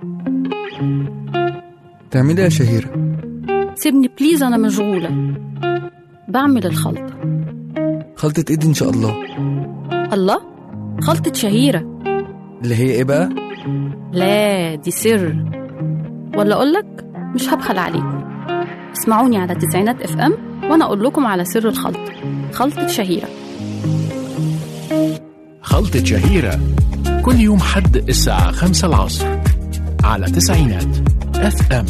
تعملي إيه يا شهيرة سيبني بليز أنا مشغولة بعمل الخلطة خلطة ايدي ان شاء الله الله خلطة شهيرة اللي هي ايه بقى لا دي سر ولا أقولك مش هبخل عليكم اسمعوني على تسعينات اف ام وأنا أقول لكم على سر الخلطة خلطة شهيرة خلطة شهيرة كل يوم حد الساعة خمسة العصر على تسعينات اف ام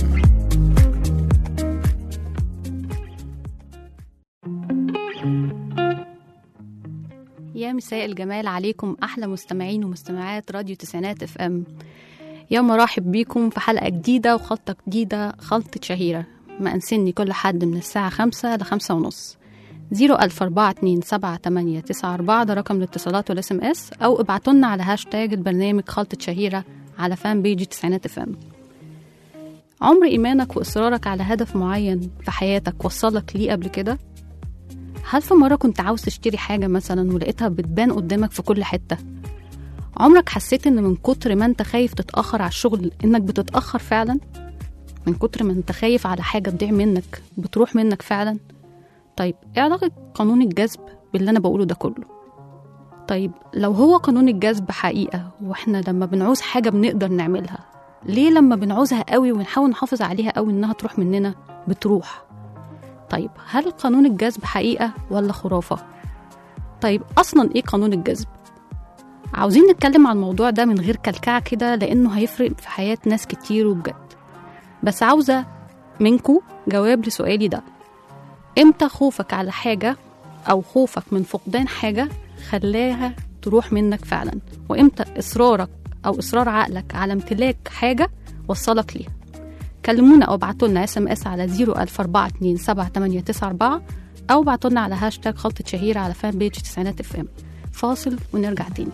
يا مساء الجمال عليكم أحلى مستمعين ومستمعات راديو تسعينات اف ام يا مرحب بيكم في حلقة جديدة وخلطة جديدة خلطة شهيرة ما أنسني كل حد من الساعة خمسة لخمسة ونص زيرو ألف أربعة اتنين سبعة تمانية تسعة أربعة ده رقم الاتصالات والاس ام اس أو ابعتولنا على هاشتاج البرنامج خلطة شهيرة على فان بيجي تسعينات اف ام عمر إيمانك وإصرارك على هدف معين في حياتك وصلك ليه قبل كده؟ هل في مرة كنت عاوز تشتري حاجة مثلا ولقيتها بتبان قدامك في كل حتة؟ عمرك حسيت إن من كتر ما أنت خايف تتأخر على الشغل إنك بتتأخر فعلا؟ من كتر ما أنت خايف على حاجة تضيع منك بتروح منك فعلا؟ طيب إيه علاقة قانون الجذب باللي أنا بقوله ده كله؟ طيب لو هو قانون الجذب حقيقة وإحنا لما بنعوز حاجة بنقدر نعملها ليه لما بنعوزها قوي ونحاول نحافظ عليها قوي إنها تروح مننا بتروح؟ طيب هل قانون الجذب حقيقة ولا خرافة؟ طيب أصلا إيه قانون الجذب؟ عاوزين نتكلم عن الموضوع ده من غير كلكعة كده لأنه هيفرق في حياة ناس كتير وبجد بس عاوزة منكو جواب لسؤالي ده إمتى خوفك على حاجة أو خوفك من فقدان حاجة خلاها تروح منك فعلا وإمتى إصرارك أو إصرار عقلك على امتلاك حاجة وصلك ليها كلمونا او ابعتوا لنا اس ام اس على 004278894 او ابعتوا لنا على هاشتاج خلطة شهيرة على فان بيج تسعينات اف ام فاصل ونرجع تاني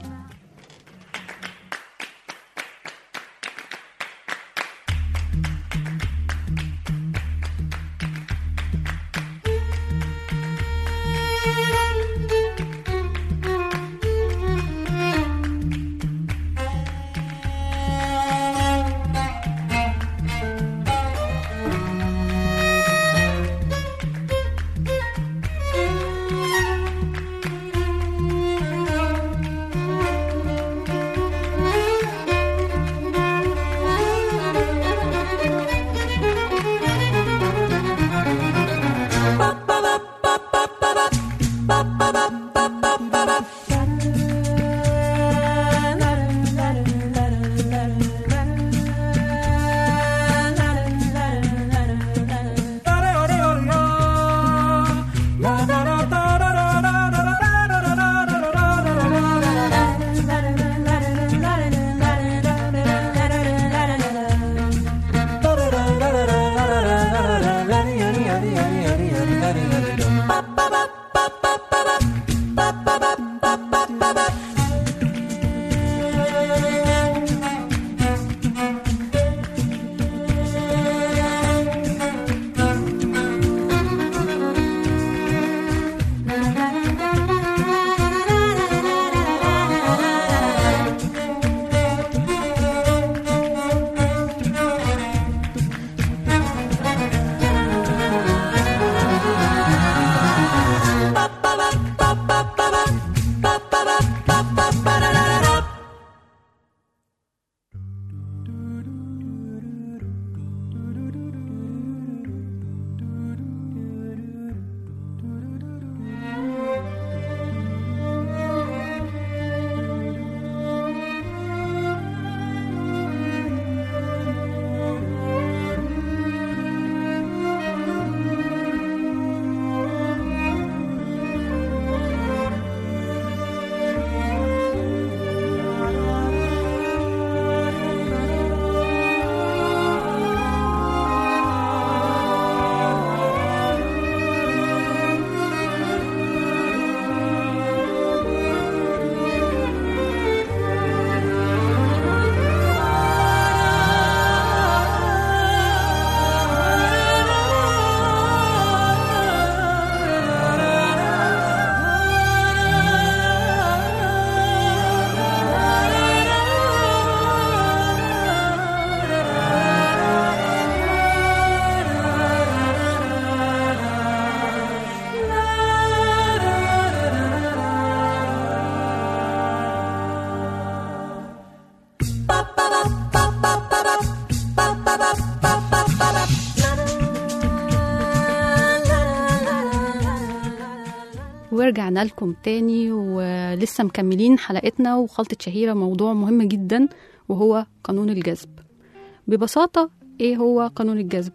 ورجعنا لكم تاني ولسه مكملين حلقتنا وخلطة شهيرة موضوع مهم جدا وهو قانون الجذب ببساطة ايه هو قانون الجذب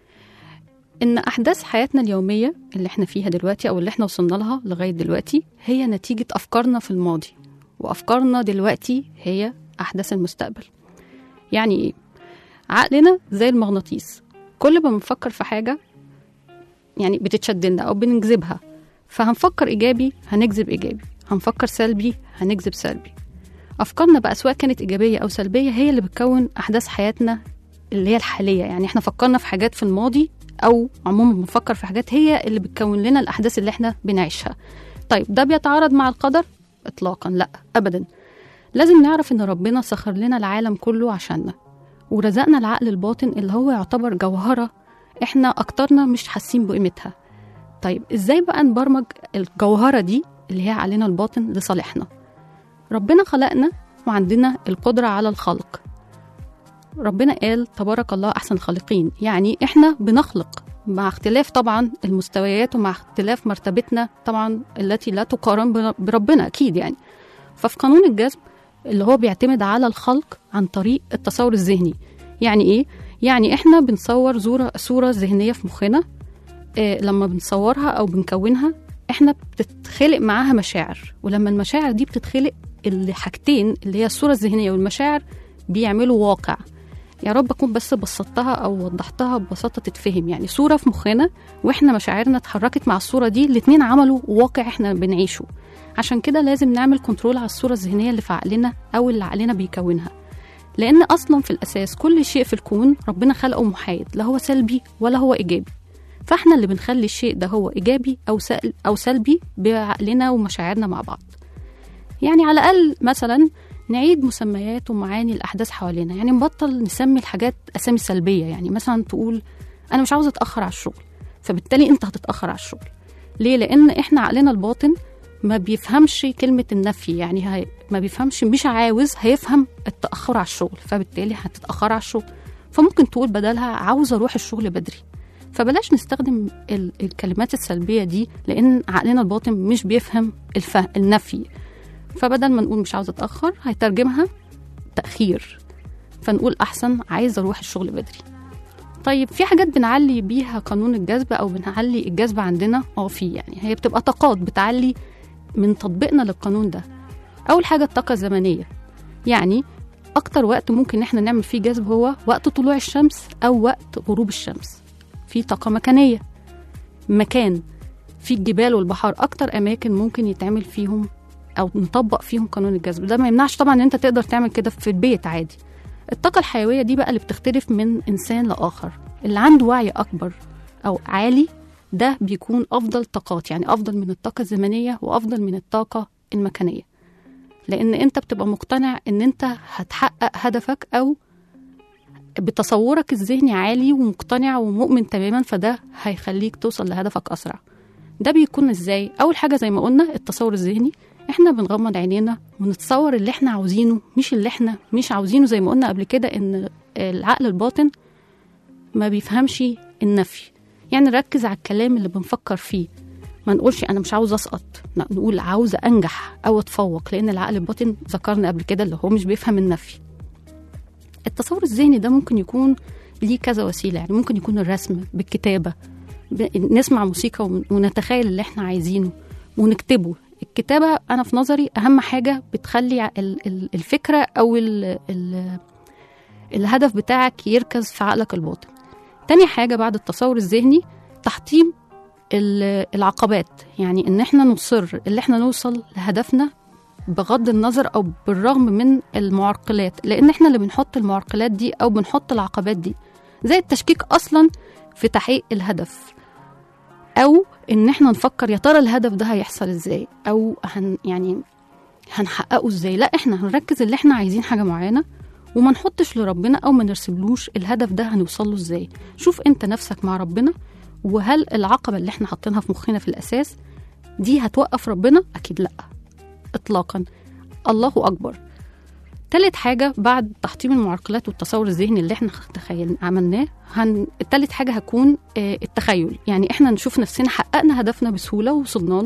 ان احداث حياتنا اليومية اللي احنا فيها دلوقتي او اللي احنا وصلنا لها لغاية دلوقتي هي نتيجة افكارنا في الماضي وافكارنا دلوقتي هي احداث المستقبل يعني ايه عقلنا زي المغناطيس كل ما بنفكر في حاجة يعني بتتشدنا أو بنجذبها فهنفكر إيجابي هنجذب إيجابي هنفكر سلبي هنجذب سلبي أفكارنا بقى سواء كانت إيجابية أو سلبية هي اللي بتكون أحداث حياتنا اللي هي الحالية يعني إحنا فكرنا في حاجات في الماضي أو عموما بنفكر في حاجات هي اللي بتكون لنا الأحداث اللي إحنا بنعيشها طيب ده بيتعارض مع القدر إطلاقا لا أبدا لازم نعرف إن ربنا سخر لنا العالم كله عشاننا ورزقنا العقل الباطن اللي هو يعتبر جوهرة احنا اكترنا مش حاسين بقيمتها طيب ازاي بقى نبرمج الجوهرة دي اللي هي عقلنا الباطن لصالحنا ربنا خلقنا وعندنا القدرة على الخلق ربنا قال تبارك الله أحسن الخالقين يعني إحنا بنخلق مع اختلاف طبعا المستويات ومع اختلاف مرتبتنا طبعا التي لا تقارن بر- بربنا أكيد يعني ففي قانون الجذب اللي هو بيعتمد على الخلق عن طريق التصور الذهني يعني ايه يعني احنا بنصور صوره صوره ذهنيه في مخنا إيه لما بنصورها او بنكونها احنا بتتخلق معاها مشاعر ولما المشاعر دي بتتخلق الحاجتين اللي هي الصوره الذهنيه والمشاعر بيعملوا واقع يا رب اكون بس بسطتها او وضحتها ببساطه تتفهم يعني صوره في مخنا واحنا مشاعرنا اتحركت مع الصوره دي الاتنين عملوا واقع احنا بنعيشه عشان كده لازم نعمل كنترول على الصوره الذهنيه اللي في عقلنا او اللي عقلنا بيكونها لان اصلا في الاساس كل شيء في الكون ربنا خلقه محايد لا هو سلبي ولا هو ايجابي فاحنا اللي بنخلي الشيء ده هو ايجابي او سل او سلبي بعقلنا ومشاعرنا مع بعض يعني على الاقل مثلا نعيد مسميات ومعاني الاحداث حوالينا يعني نبطل نسمي الحاجات اسامي سلبيه يعني مثلا تقول انا مش عاوزه اتاخر على الشغل فبالتالي انت هتتاخر على الشغل ليه لان احنا عقلنا الباطن ما بيفهمش كلمة النفي يعني هي ما بيفهمش مش عاوز هيفهم التأخر على الشغل فبالتالي هتتأخر على الشغل فممكن تقول بدلها عاوزة أروح الشغل بدري فبلاش نستخدم ال- الكلمات السلبية دي لأن عقلنا الباطن مش بيفهم الفهم النفي فبدل ما نقول مش عاوزة أتأخر هيترجمها تأخير فنقول أحسن عايز أروح الشغل بدري طيب في حاجات بنعلي بيها قانون الجذب أو بنعلي الجذب عندنا اه في يعني هي بتبقى طاقات بتعلي من تطبيقنا للقانون ده أول حاجة الطاقة الزمنية يعني أكتر وقت ممكن إحنا نعمل فيه جذب هو وقت طلوع الشمس أو وقت غروب الشمس في طاقة مكانية مكان في الجبال والبحار أكتر أماكن ممكن يتعمل فيهم أو نطبق فيهم قانون الجذب ده ما يمنعش طبعا إن أنت تقدر تعمل كده في البيت عادي الطاقة الحيوية دي بقى اللي بتختلف من إنسان لآخر اللي عنده وعي أكبر أو عالي ده بيكون أفضل طاقات يعني أفضل من الطاقة الزمنية وأفضل من الطاقة المكانية لأن أنت بتبقى مقتنع إن أنت هتحقق هدفك أو بتصورك الذهني عالي ومقتنع ومؤمن تماما فده هيخليك توصل لهدفك أسرع ده بيكون ازاي اول حاجه زي ما قلنا التصور الذهني احنا بنغمض عينينا ونتصور اللي احنا عاوزينه مش اللي احنا مش عاوزينه زي ما قلنا قبل كده ان العقل الباطن ما بيفهمش النفي يعني نركز على الكلام اللي بنفكر فيه ما نقولش انا مش عاوز اسقط لا نقول عاوزه انجح او اتفوق لان العقل الباطن ذكرنا قبل كده اللي هو مش بيفهم النفي التصور الذهني ده ممكن يكون ليه كذا وسيله يعني ممكن يكون الرسم بالكتابه ب- نسمع موسيقى ون- ونتخيل اللي احنا عايزينه ونكتبه الكتابة أنا في نظري أهم حاجة بتخلي ع- ال- ال- الفكرة أو ال ال الهدف بتاعك يركز في عقلك الباطن تاني حاجة بعد التصور الذهني تحطيم ال- العقبات يعني إن احنا نصر اللي احنا نوصل لهدفنا بغض النظر أو بالرغم من المعرقلات لأن احنا اللي بنحط المعرقلات دي أو بنحط العقبات دي زي التشكيك أصلا في تحقيق الهدف او ان احنا نفكر يا ترى الهدف ده هيحصل ازاي او هن يعني هنحققه ازاي لا احنا هنركز اللي احنا عايزين حاجه معينه وما نحطش لربنا او ما نرسملوش الهدف ده هنوصل له ازاي شوف انت نفسك مع ربنا وهل العقبه اللي احنا حاطينها في مخنا في الاساس دي هتوقف ربنا اكيد لا اطلاقا الله اكبر تالت حاجة بعد تحطيم المعرقلات والتصور الذهني اللي احنا تخيل عملناه هن... التالت حاجة هتكون آه، التخيل يعني احنا نشوف نفسنا حققنا هدفنا بسهولة ووصلنا له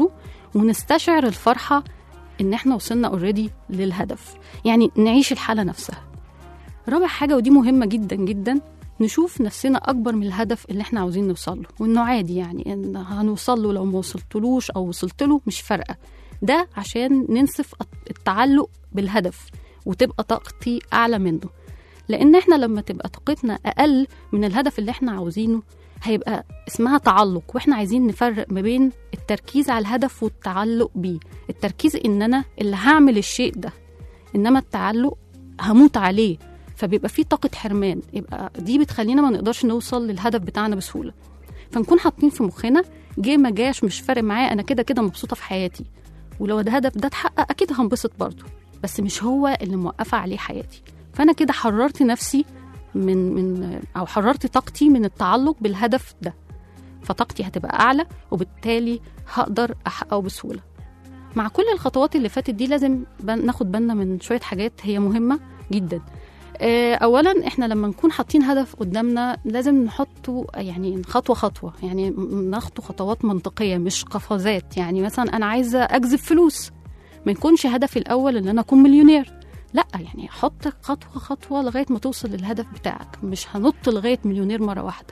ونستشعر الفرحة إن إحنا وصلنا اوريدي للهدف يعني نعيش الحالة نفسها رابع حاجة ودي مهمة جدا جدا نشوف نفسنا أكبر من الهدف اللي إحنا عاوزين نوصل له وإنه عادي يعني إن هنوصل له لو ما وصلتلوش أو وصلت له مش فارقة ده عشان ننسف التعلق بالهدف وتبقى طاقتي أعلى منه لأن إحنا لما تبقى طاقتنا أقل من الهدف اللي إحنا عاوزينه هيبقى اسمها تعلق واحنا عايزين نفرق ما بين التركيز على الهدف والتعلق بيه التركيز ان انا اللي هعمل الشيء ده انما التعلق هموت عليه فبيبقى فيه طاقة حرمان يبقى دي بتخلينا ما نقدرش نوصل للهدف بتاعنا بسهولة فنكون حاطين في مخنا جه ما جاش مش فارق معايا انا كده كده مبسوطة في حياتي ولو الهدف ده اتحقق اكيد هنبسط برضه بس مش هو اللي موقفة عليه حياتي فانا كده حررت نفسي من من او حررت طاقتي من التعلق بالهدف ده فطاقتي هتبقى اعلى وبالتالي هقدر احققه بسهوله مع كل الخطوات اللي فاتت دي لازم بن- ناخد بالنا من شويه حاجات هي مهمه جدا آه، اولا احنا لما نكون حاطين هدف قدامنا لازم نحطه يعني خطوه خطوه يعني م- ناخده خطوات منطقيه مش قفزات يعني مثلا انا عايزه اجذب فلوس ما يكونش هدفي الاول ان انا اكون مليونير لا يعني حط خطوه خطوه لغايه ما توصل للهدف بتاعك مش هنط لغايه مليونير مره واحده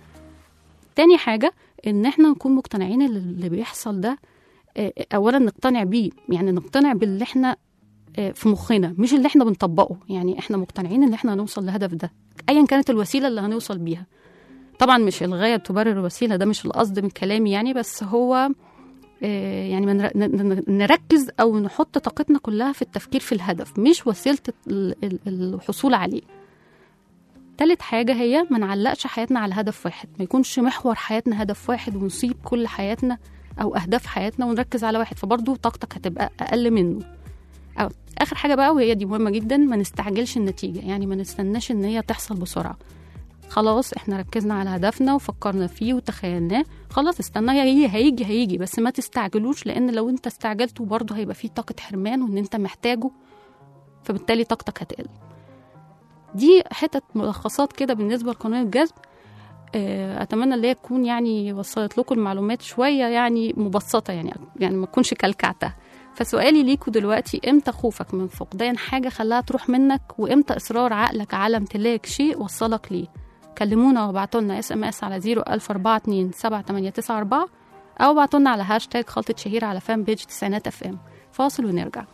تاني حاجه ان احنا نكون مقتنعين إن اللي بيحصل ده آه، اولا نقتنع بيه يعني نقتنع باللي احنا آه، في مخنا مش اللي احنا بنطبقه يعني احنا مقتنعين ان احنا هنوصل للهدف ده ايا كانت الوسيله اللي هنوصل بيها طبعا مش الغايه تبرر الوسيله ده مش القصد من كلامي يعني بس هو آه، يعني من ن- ن- نركز او نحط طاقتنا كلها في التفكير في الهدف مش وسيله ال- ال- الحصول عليه تالت حاجة هي ما نعلقش حياتنا على هدف واحد ما يكونش محور حياتنا هدف واحد ونصيب كل حياتنا أو أهداف حياتنا ونركز على واحد فبرضه طاقتك هتبقى أقل منه أو آخر حاجة بقى وهي دي مهمة جدا ما نستعجلش النتيجة يعني ما نستناش إن هي تحصل بسرعة خلاص احنا ركزنا على هدفنا وفكرنا فيه وتخيلناه خلاص استنى هيجي هيجي هيجي بس ما تستعجلوش لان لو انت استعجلته برضه هيبقى فيه طاقة حرمان وان انت محتاجه فبالتالي طاقتك هتقل دي حتت ملخصات كده بالنسبة لقانون الجذب آه، اتمنى ان هي تكون يعني وصلت لكم المعلومات شويه يعني مبسطه يعني يعني ما تكونش كلكعتها فسؤالي ليكوا دلوقتي امتى خوفك من فقدان حاجه خلاها تروح منك وامتى اصرار عقلك على امتلاك شيء وصلك ليه كلمونا وابعتوا لنا اس ام اس على 01042 7894 او ابعتوا لنا على هاشتاج خلطة شهير على فان بيج تسعينات اف ام فاصل ونرجع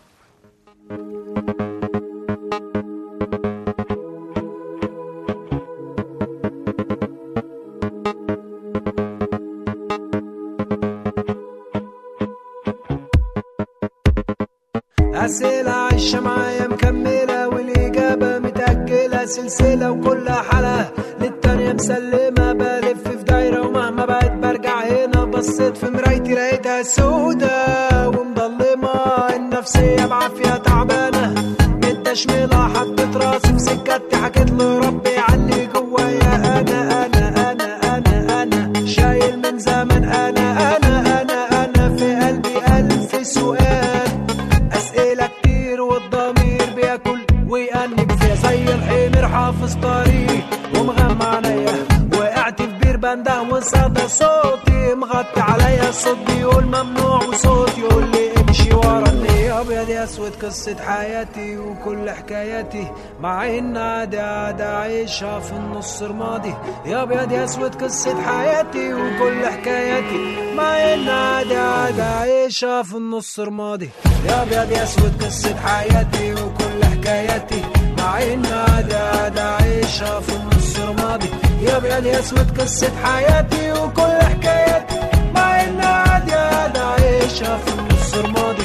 أسئلة عايشة معايا مكملة والإجابة متأجلة سلسلة وكل حلقة للتانية مسلمة بلف في دايرة ومهما بقيت برجع هنا بصيت في مرايتي لقيتها سودة ومضلمة النفسية بعافية تعبانة متشملة حطيت راسي في سكتي حكيت لربي علي جوايا أنا أنا أنا أنا أنا شايل من زمن أنا أنا أنا أنا في قلبي ألف سؤال أسئلة كتير والضمير بياكل ويأنب فيها زي الحمير حافظ طريق ومغمى عليا وقعت في بير بنده وصدى صوتي مغطي عليا الصوت بيقول ممنوع وصوت يقول لي امشي ورا النية ابيض يا اسود قصة حياتي وكل حكاياتي مع ان عادي عادي عايشها في النص رمادي يا ابيض يا اسود قصة حياتي وكل حكاياتي مع ان عادي عادي عايشها في النص رمادي يا ابيض يا اسود قصة حياتي وكل حكاياتي مع ان عادي عادي عايشها في النص رمادي يا ابيض يا اسود قصة حياتي وكل حكاياتي مع ان عادي عادي عايشها في النص رمادي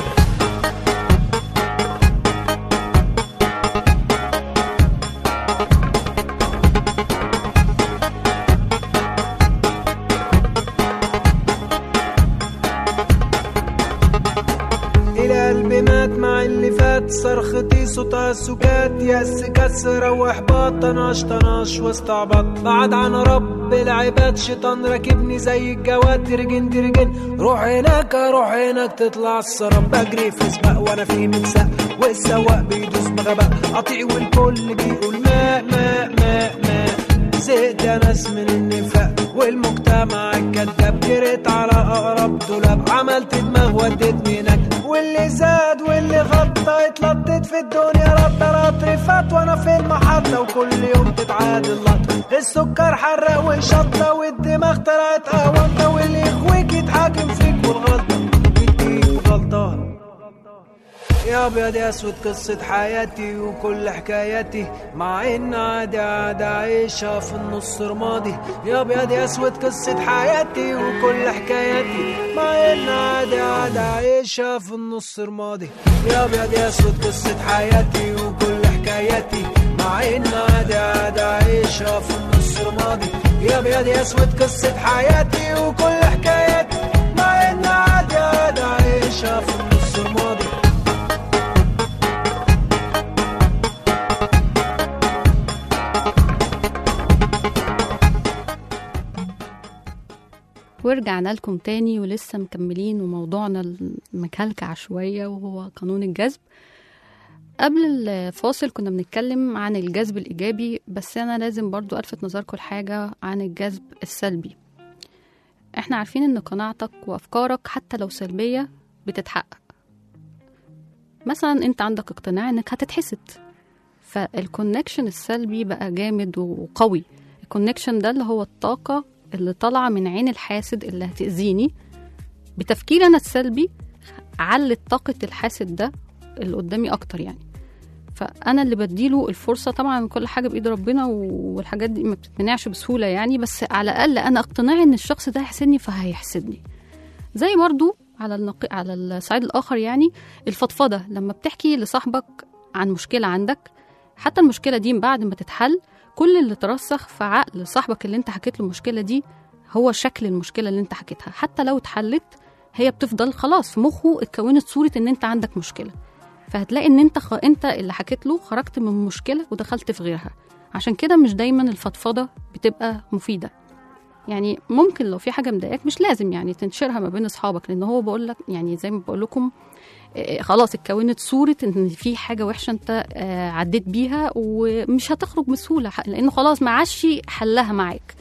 الى قلبي مات مع اللي فات صرختي صوتها سكات يأس كسر واحباط طناش طناش واستعبط بعد عن رب العباد شيطان راكبني زي الجواد ترجن ترجن روح هناك روح هناك تطلع السراب بجري في سباق وانا في متساق والسواق بيدوس بغباء قطيع والكل بيقول ماء ماء ماء ماء زهقت يا ناس من النفاق والمجتمع الكذاب جريت على اقرب دولاب عمل عملت دماغ ودتني نجد واللي زاد واللي غطى اتلطت في الدنيا رطة رطر فات وانا في المحطة وكل يوم تتعادل لطة السكر حرق وشطة والدماغ طلعت قهوة واللي يخويك يتحاكم فيك والغلطة يديك غلطان يا ابيض يا اسود قصة حياتي وكل حكاياتي مع ان عادي عادي عايشها في النص رمادي يا ابيض يا اسود قصة حياتي وكل حكاياتي مع ان عادي عادي عايشها في النص رمادي يا ابيض يا اسود قصة حياتي وكل حكاياتي مع ان عادي عادي عايشها في النص رمادي يا ابيض يا اسود قصة حياتي وكل حكاياتي مع ان عادي عادي عايشها في النص رمادي ورجعنا لكم تاني ولسه مكملين وموضوعنا المكلكع شوية وهو قانون الجذب قبل الفاصل كنا بنتكلم عن الجذب الإيجابي بس أنا لازم برضو ألفت نظركم لحاجة عن الجذب السلبي احنا عارفين ان قناعتك وأفكارك حتى لو سلبية بتتحقق مثلا انت عندك اقتناع انك هتتحسد فالكونكشن السلبي بقى جامد وقوي الكونكشن ده اللي هو الطاقة اللي طالعة من عين الحاسد اللي هتأذيني بتفكير أنا السلبي علت طاقة الحاسد ده اللي قدامي أكتر يعني فأنا اللي بديله الفرصة طبعا كل حاجة بإيد ربنا والحاجات دي ما بتتمنعش بسهولة يعني بس على الأقل أنا اقتناعي إن الشخص ده هيحسدني فهيحسدني زي برضو على النق... على الصعيد الآخر يعني الفضفضة لما بتحكي لصاحبك عن مشكلة عندك حتى المشكلة دي بعد ما تتحل كل اللي ترسخ في عقل صاحبك اللي انت حكيت له المشكله دي هو شكل المشكله اللي انت حكيتها حتى لو اتحلت هي بتفضل خلاص في مخه اتكونت صوره ان انت عندك مشكله فهتلاقي ان انت خ... انت اللي حكيت له خرجت من مشكله ودخلت في غيرها عشان كده مش دايما الفضفضه بتبقى مفيده يعني ممكن لو في حاجه مضايقاك مش لازم يعني تنشرها ما بين اصحابك لان هو بقول لك يعني زي ما بقول لكم خلاص اتكونت صورة ان في حاجة وحشة انت عديت بيها ومش هتخرج بسهولة لانه خلاص ما عادش حلها معاك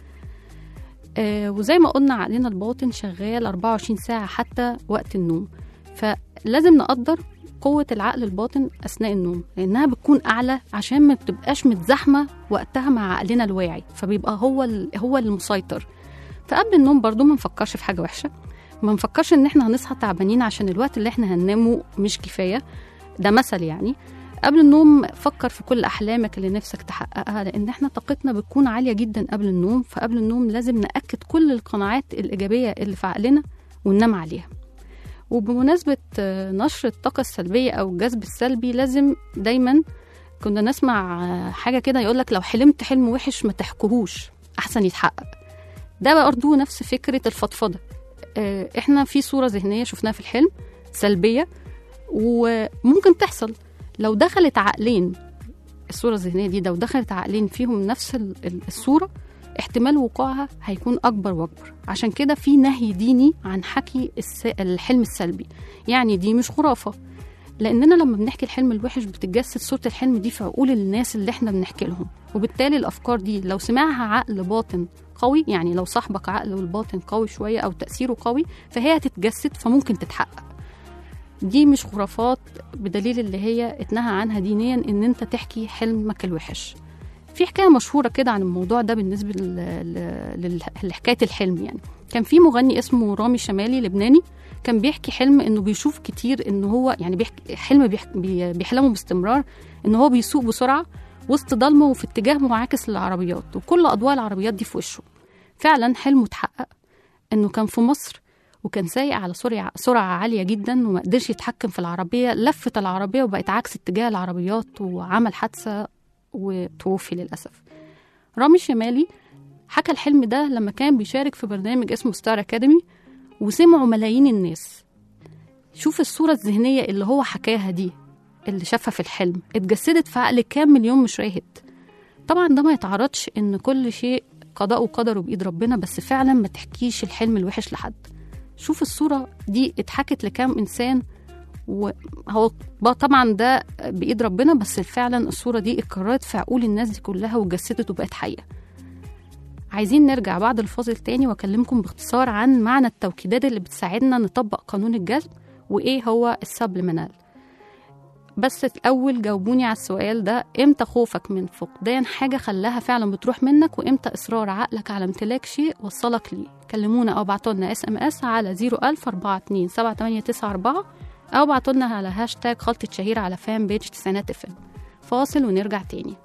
وزي ما قلنا عقلنا الباطن شغال 24 ساعة حتى وقت النوم فلازم نقدر قوة العقل الباطن أثناء النوم لأنها بتكون أعلى عشان ما بتبقاش متزحمة وقتها مع عقلنا الواعي فبيبقى هو هو المسيطر فقبل النوم برضو ما نفكرش في حاجة وحشة ما نفكرش ان احنا هنصحى تعبانين عشان الوقت اللي احنا هننامه مش كفايه ده مثل يعني قبل النوم فكر في كل احلامك اللي نفسك تحققها لان احنا طاقتنا بتكون عاليه جدا قبل النوم فقبل النوم لازم ناكد كل القناعات الايجابيه اللي في عقلنا وننام عليها وبمناسبه نشر الطاقه السلبيه او الجذب السلبي لازم دايما كنا نسمع حاجه كده يقولك لو حلمت حلم وحش ما تحكوهوش احسن يتحقق ده برضه نفس فكره الفضفضه احنا في صوره ذهنيه شفناها في الحلم سلبيه وممكن تحصل لو دخلت عقلين الصوره الذهنيه دي لو دخلت عقلين فيهم نفس الصوره احتمال وقوعها هيكون اكبر واكبر عشان كده في نهي ديني عن حكي الحلم السلبي يعني دي مش خرافه لاننا لما بنحكي الحلم الوحش بتتجسد صوره الحلم دي في عقول الناس اللي احنا بنحكي لهم وبالتالي الافكار دي لو سمعها عقل باطن قوي يعني لو صاحبك عقله الباطن قوي شويه او تاثيره قوي فهي هتتجسد فممكن تتحقق دي مش خرافات بدليل اللي هي اتنهى عنها دينيا ان انت تحكي حلمك الوحش في حكايه مشهوره كده عن الموضوع ده بالنسبه لحكايه الحلم يعني كان في مغني اسمه رامي شمالي لبناني كان بيحكي حلم انه بيشوف كتير انه هو يعني بيحكي حلم بيحكي بيحلمه باستمرار ان هو بيسوق بسرعه وسط ضلمه وفي اتجاه معاكس للعربيات وكل اضواء العربيات دي في وشه فعلا حلمه اتحقق انه كان في مصر وكان سايق على سرعة, سرعة عالية جدا وما قدرش يتحكم في العربية لفت العربية وبقت عكس اتجاه العربيات وعمل حادثة وتوفي للأسف رامي الشمالي حكى الحلم ده لما كان بيشارك في برنامج اسمه ستار أكاديمي وسمعوا ملايين الناس شوف الصورة الذهنية اللي هو حكاها دي اللي شافها في الحلم اتجسدت في عقل كام مليون مشاهد طبعا ده ما يتعرضش ان كل شيء قضاء وقدره بإيد ربنا بس فعلا ما تحكيش الحلم الوحش لحد شوف الصورة دي اتحكت لكام إنسان وهو طبعا ده بإيد ربنا بس فعلا الصورة دي اتكررت في عقول الناس دي كلها واتجسدت وبقت حقيقة عايزين نرجع بعد الفاصل تاني واكلمكم باختصار عن معنى التوكيدات اللي بتساعدنا نطبق قانون الجذب وايه هو السبلمنال بس الأول جاوبوني على السؤال ده امتى خوفك من فقدان حاجة خلاها فعلا بتروح منك وامتى إصرار عقلك على امتلاك شيء وصلك ليه كلمونا أو بعتوا لنا اس ام اس على 01000 42 7894 أو بعتوا لنا على هاشتاج خلطة شهيرة على فان بيج تسعينات اف ام فاصل ونرجع تاني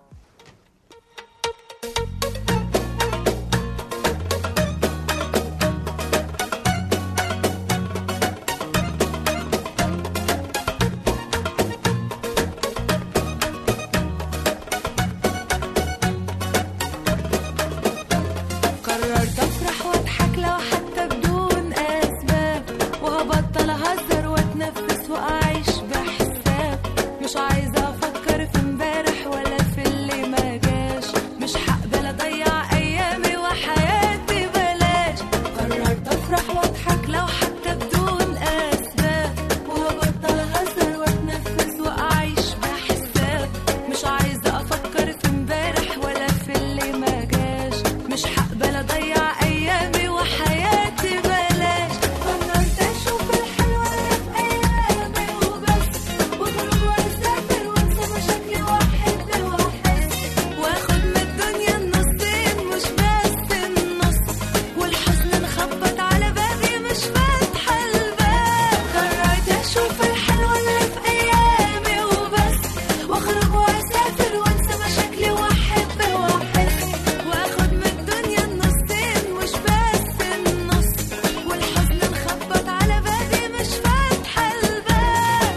قررت افرح واضحك لو حتى بدون اسباب وهبطل اهزر واتنفس واعيش بحساب مش عايزه افكر في امبارح ولا في اللي ما جاش مش هقبل اضيع ايامي وحياتي بلاش قررت افرح واضحك لو حتى بدون اسباب وهبطل اهزر واتنفس واعيش بحساب مش عايزه افكر في امبارح ولا في اللي ما جاش مش هقبل اضيع ايامي وحياتي بلاش قررت اشوف الحلوه اللي في ايامي وبس واخرج واسافر وانسى مشاكلي واحد واحس واخد من الدنيا النصين مش بس النص والحزن نخبط على بابي مش فاتحه الباب قررت اشوف الحلوه اللي في ايامي وبس واخرج واسافر وانسى مشاكلي واحب واحس واخد من الدنيا النصين مش بس النص والحزن نخبط على بابي مش فاتحه الباب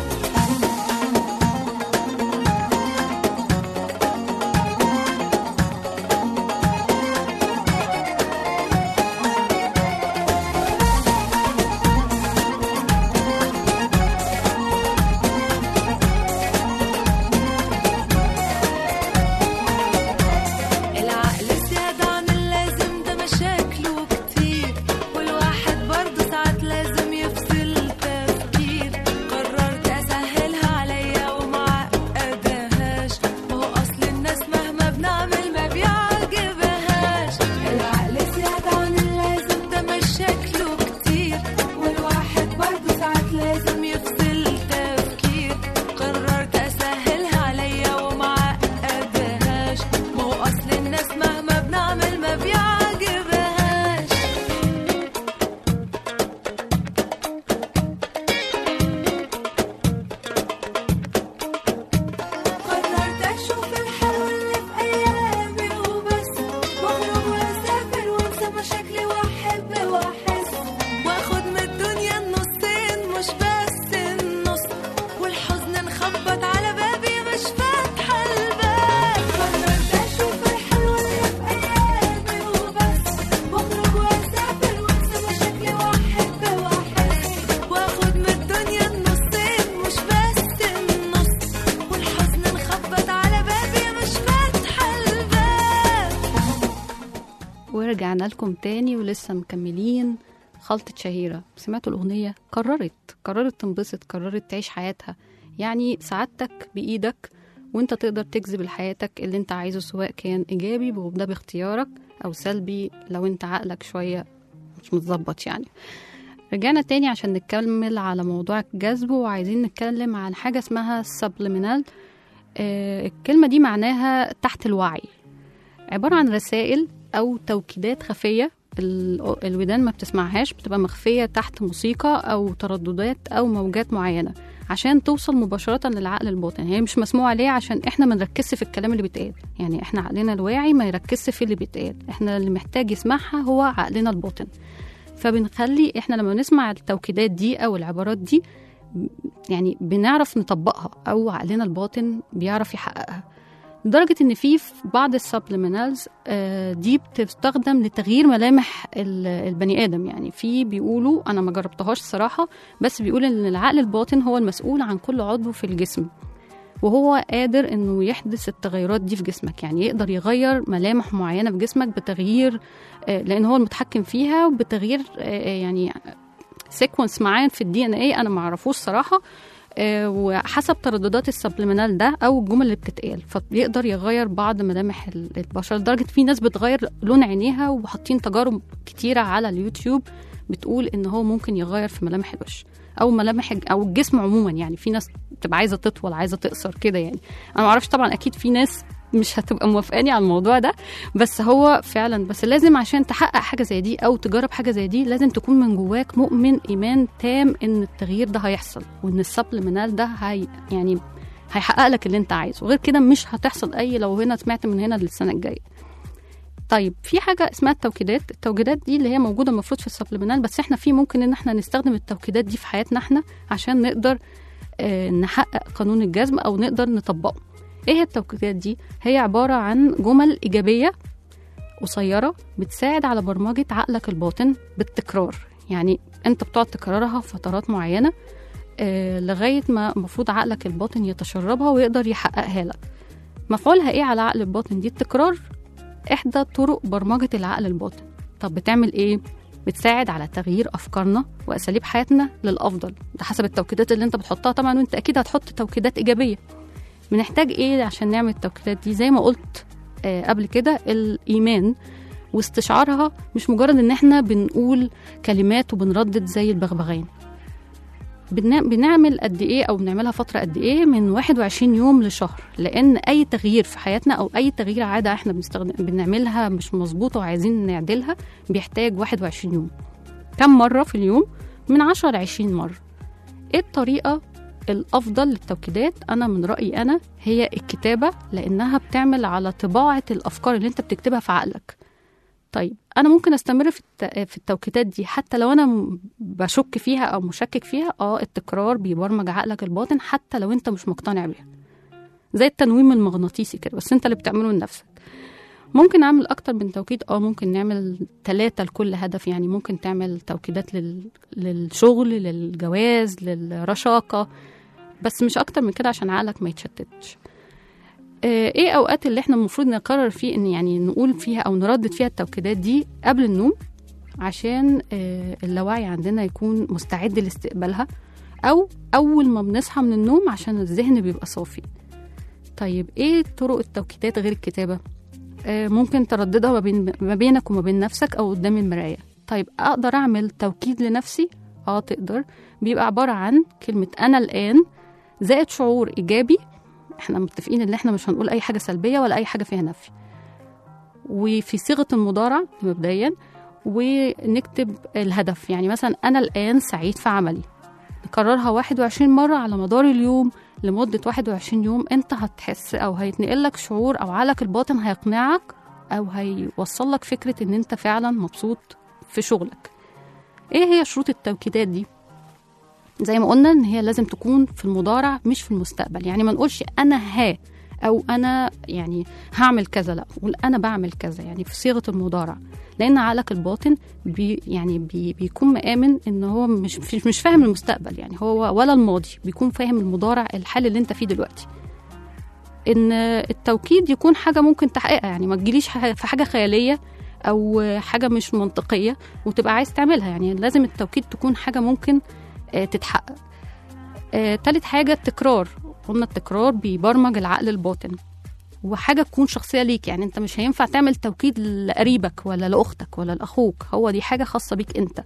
العقل زيادة عن اللازم ده مشاكله كتير والواحد برضه ساعات لازم يفصل تفكير قررت أسهلها عليا ومعقدهاش وهو أصل الناس مهما بنعمل ما بيعجبهاش العقل زيادة عن اللازم ده مشاكله كتير والواحد برضه ساعات لازم يفصل تفكير قررت أسهلها عليا ومعقدهاش ما هو أصل الناس مهما بنعمل ما بيعجبهاش قررت أشوف الحلو اللي في أيامي وبس وأخرج وأسافر وأنسى مشاكلي وأحب وأحس وأخد من الدنيا النصين مش بس النص والحزن نخبط على بابي مش فاتحة الباب قررت أشوف الحلو اللي في أيامي وبس وأخرج وأسافر وأنسى مشاكلي وأحب وأحس وأخد من الدنيا النصين مش بس النص والحزن نخبط على بابي مش فاتحة الباب ورجعنا لكم تاني ولسه مكملين خلطة شهيرة سمعتوا الأغنية قررت قررت تنبسط قررت تعيش حياتها يعني سعادتك بإيدك وانت تقدر تجذب لحياتك اللي انت عايزه سواء كان إيجابي وده باختيارك أو سلبي لو انت عقلك شوية مش متظبط يعني رجعنا تاني عشان نكمل على موضوع الجذب وعايزين نتكلم عن حاجة اسمها subliminal آه الكلمة دي معناها تحت الوعي عبارة عن رسائل أو توكيدات خفية ال- الودان ما بتسمعهاش بتبقى مخفية تحت موسيقى أو ترددات أو موجات معينة عشان توصل مباشرة للعقل الباطن هي مش مسموع عليه عشان احنا ما نركزش في الكلام اللي بيتقال يعني احنا عقلنا الواعي ما يركزش في اللي بيتقال احنا اللي محتاج يسمعها هو عقلنا الباطن فبنخلي احنا لما بنسمع التوكيدات دي او العبارات دي يعني بنعرف نطبقها او عقلنا الباطن بيعرف يحققها لدرجة إن في في بعض السبلمنالز دي بتستخدم لتغيير ملامح ال- البني آدم يعني في بيقولوا أنا ما جربتهاش الصراحة بس بيقول إن العقل الباطن هو المسؤول عن كل عضو في الجسم وهو قادر إنه يحدث التغيرات دي في جسمك يعني يقدر يغير ملامح معينة في جسمك بتغيير آه، لأن هو المتحكم فيها وبتغيير آه، يعني سيكونس معين في الدي ان ايه انا ما اعرفوش صراحه آه، وحسب ترددات السبلمنال ده او الجمل اللي بتتقال فبيقدر يغير بعض ملامح ال- البشره لدرجه في ناس بتغير لون عينيها وحاطين تجارب كتيره على اليوتيوب بتقول ان هو ممكن يغير في ملامح الوش او ملامح الج- او الجسم عموما يعني في ناس بتبقى عايزه تطول عايزه تقصر كده يعني انا ما اعرفش طبعا اكيد في ناس مش هتبقى موافقاني على الموضوع ده بس هو فعلا بس لازم عشان تحقق حاجه زي دي او تجرب حاجه زي دي لازم تكون من جواك مؤمن ايمان تام ان التغيير ده هيحصل وان السبلمنال ده هي يعني هيحقق لك اللي انت عايزه غير كده مش هتحصل اي لو هنا سمعت من هنا للسنه الجايه طيب في حاجه اسمها التوكيدات التوكيدات دي اللي هي موجوده المفروض في السبلمنال بس احنا في ممكن ان احنا نستخدم التوكيدات دي في حياتنا احنا عشان نقدر آه، نحقق قانون الجذب او نقدر نطبقه ايه هي التوكيدات دي هي عباره عن جمل ايجابيه قصيره بتساعد على برمجه عقلك الباطن بالتكرار يعني انت بتقعد تكررها فترات معينه آه، لغايه ما المفروض عقلك الباطن يتشربها ويقدر يحققها لك مفعولها ايه على عقل الباطن دي التكرار احدى طرق برمجه العقل الباطن طب بتعمل ايه بتساعد على تغيير افكارنا واساليب حياتنا للافضل ده حسب التوكيدات اللي انت بتحطها طبعا وانت اكيد هتحط توكيدات ايجابيه بنحتاج ايه عشان نعمل التوكيدات دي زي ما قلت آه قبل كده الايمان واستشعارها مش مجرد ان احنا بنقول كلمات وبنردد زي البغبغان بنا- بنعمل قد ايه او بنعملها فتره قد ايه من 21 يوم لشهر لان اي تغيير في حياتنا او اي تغيير عاده احنا بنستخدم بنعملها مش مظبوطه وعايزين نعدلها بيحتاج 21 يوم كم مره في اليوم من 10 ل 20 مره ايه الطريقه الافضل للتوكيدات انا من رايي انا هي الكتابه لانها بتعمل على طباعه الافكار اللي انت بتكتبها في عقلك طيب انا ممكن استمر في الت- في التوكيدات دي حتى لو انا م- بشك فيها او مشكك فيها اه التكرار بيبرمج عقلك الباطن حتى لو انت مش مقتنع بيها زي التنويم المغناطيسي كده بس انت اللي بتعمله لنفسك ممكن اعمل اكتر من توكيد اه ممكن نعمل ثلاثة لكل هدف يعني ممكن تعمل توكيدات لل... للشغل للجواز للرشاقة بس مش اكتر من كده عشان عقلك ما يتشتتش آه، ايه اوقات اللي احنا المفروض نقرر فيه ان يعني نقول فيها او نردد فيها التوكيدات دي قبل النوم عشان آه، اللاوعي عندنا يكون مستعد لاستقبالها او اول ما بنصحى من النوم عشان الذهن بيبقى صافي طيب ايه طرق التوكيدات غير الكتابه آه، ممكن ترددها ما بين ما بينك وما بين نفسك او قدام المرايه طيب اقدر اعمل توكيد لنفسي اه تقدر بيبقى عباره عن كلمه انا الان زائد شعور ايجابي احنا متفقين ان احنا مش هنقول اي حاجه سلبيه ولا اي حاجه فيها نفي وفي صيغه المضارع مبدئيا ونكتب الهدف يعني مثلا انا الان سعيد في عملي نكررها 21 مره على مدار اليوم لمده 21 يوم انت هتحس او هيتنقل لك شعور او عقلك الباطن هيقنعك او هيوصل لك فكره ان انت فعلا مبسوط في شغلك ايه هي شروط التوكيدات دي زي ما قلنا ان هي لازم تكون في المضارع مش في المستقبل يعني ما نقولش انا ها او انا يعني هعمل كذا لا قول انا بعمل كذا يعني في صيغه المضارع لان عقلك الباطن بي يعني بي بيكون مآمن ان هو مش مش- مش فاهم المستقبل يعني هو ولا الماضي بيكون فاهم المضارع الحال اللي انت فيه دلوقتي ان التوكيد يكون حاجه ممكن تحقيقها يعني ما تجيليش ح- في حاجه خياليه او حاجه مش منطقيه وتبقى عايز تعملها يعني لازم التوكيد تكون حاجه ممكن آه، تتحقق آه، تالت حاجة التكرار قلنا التكرار بيبرمج العقل الباطن وحاجة تكون شخصية ليك يعني انت مش هينفع تعمل توكيد لقريبك ولا لأختك ولا لأخوك هو دي حاجة خاصة بيك انت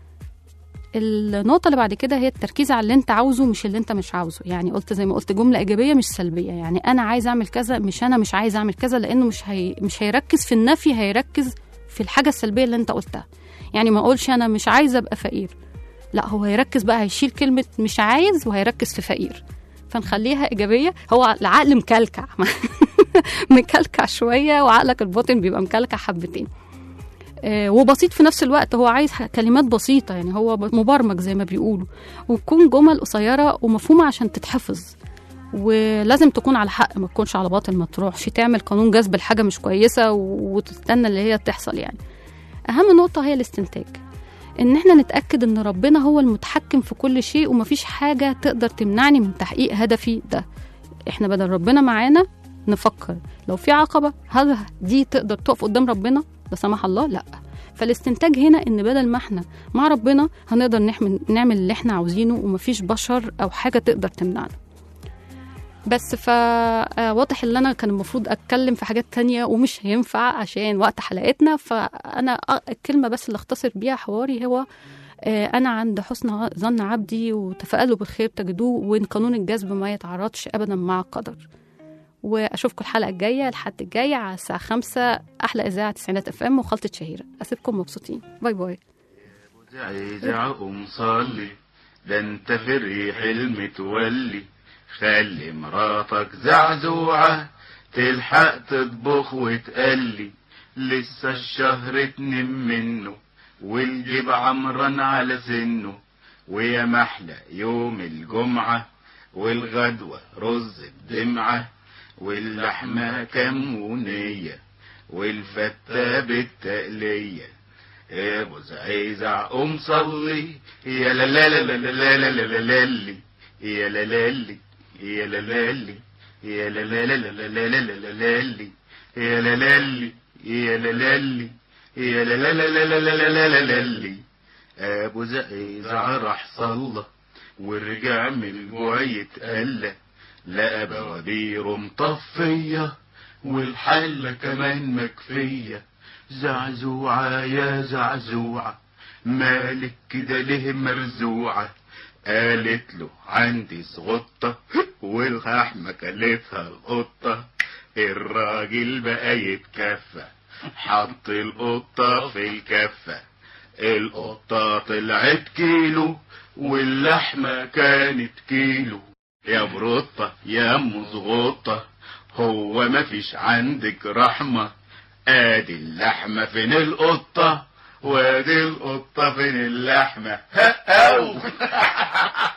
النقطة اللي بعد كده هي التركيز على اللي انت عاوزه مش اللي انت مش عاوزه يعني قلت زي ما قلت جملة إيجابية مش سلبية يعني أنا عايز أعمل كذا مش أنا مش عايز أعمل كذا لأنه مش هي مش هيركز في النفي هيركز في الحاجة السلبية اللي انت قلتها يعني ما أقولش أنا مش عايزة أبقى فقير لا هو هيركز بقى هيشيل كلمة مش عايز وهيركز في فقير فنخليها إيجابية هو العقل مكلكع مكلكع شوية وعقلك الباطن بيبقى مكلكع حبتين آه، وبسيط في نفس الوقت هو عايز ح- كلمات بسيطة يعني هو ب- مبرمج زي ما بيقولوا وتكون جمل قصيرة ومفهومة عشان تتحفظ ولازم تكون على حق ما تكونش على باطل ما تروحش تعمل قانون جذب الحاجة مش كويسة و- وتستنى اللي هي تحصل يعني أهم نقطة هي الاستنتاج ان احنا نتاكد ان ربنا هو المتحكم في كل شيء ومفيش حاجه تقدر تمنعني من تحقيق هدفي ده احنا بدل ربنا معانا نفكر لو في عقبه هل دي تقدر تقف قدام ربنا لا سمح الله لا فالاستنتاج هنا ان بدل ما احنا مع ربنا هنقدر نعمل نعمل اللي احنا عاوزينه ومفيش بشر او حاجه تقدر تمنعنا بس فواضح ان انا كان المفروض اتكلم في حاجات تانية ومش هينفع عشان وقت حلقتنا فانا أ- الكلمه بس اللي اختصر بيها حواري هو آه، انا عند حسن ظن عبدي وتفائلوا بالخير تجدوه وان قانون الجذب ما يتعارضش ابدا مع القدر واشوفكم الحلقه الجايه الحد الجاي على الساعه 5 احلى اذاعه تسعينات اف ام وخلطه شهيره اسيبكم مبسوطين باي باي زعزع قوم صلي ده انت في الريح المتولي خلي مراتك زعزوعة تلحق تطبخ وتقلي لسه الشهر اتنين منه والجيب عمران على سنه ويا محلى يوم الجمعة والغدوة رز بدمعة واللحمة كمونية والفتة بالتقلية يا ابو زعيزع قوم صلي يا لا لا لا لا لا لا لا لا لا لي يا لا لا لي يا لا لا لي يا لا لا لا لا لا لا لا لا لا لي يا لا لا لي يا لا لا لي يا لا لا لا لا لا لا لا لا لا لي ابو زعيزع راح صلى ورجع من الجوع يتقلى لقى بوابيره مطفيه والحلة كمان مكفية زعزوعة يا زعزوعة مالك كده ليه مرزوعة قالت له عندي زغطة واللحمة كلتها القطة الراجل بقى يتكفى حط القطة في الكفة القطة طلعت كيلو واللحمة كانت كيلو يا بروطة يا ام زغطة هو مفيش عندك رحمة ادي اللحمة فين القطة وادي القطة فين اللحمة هاو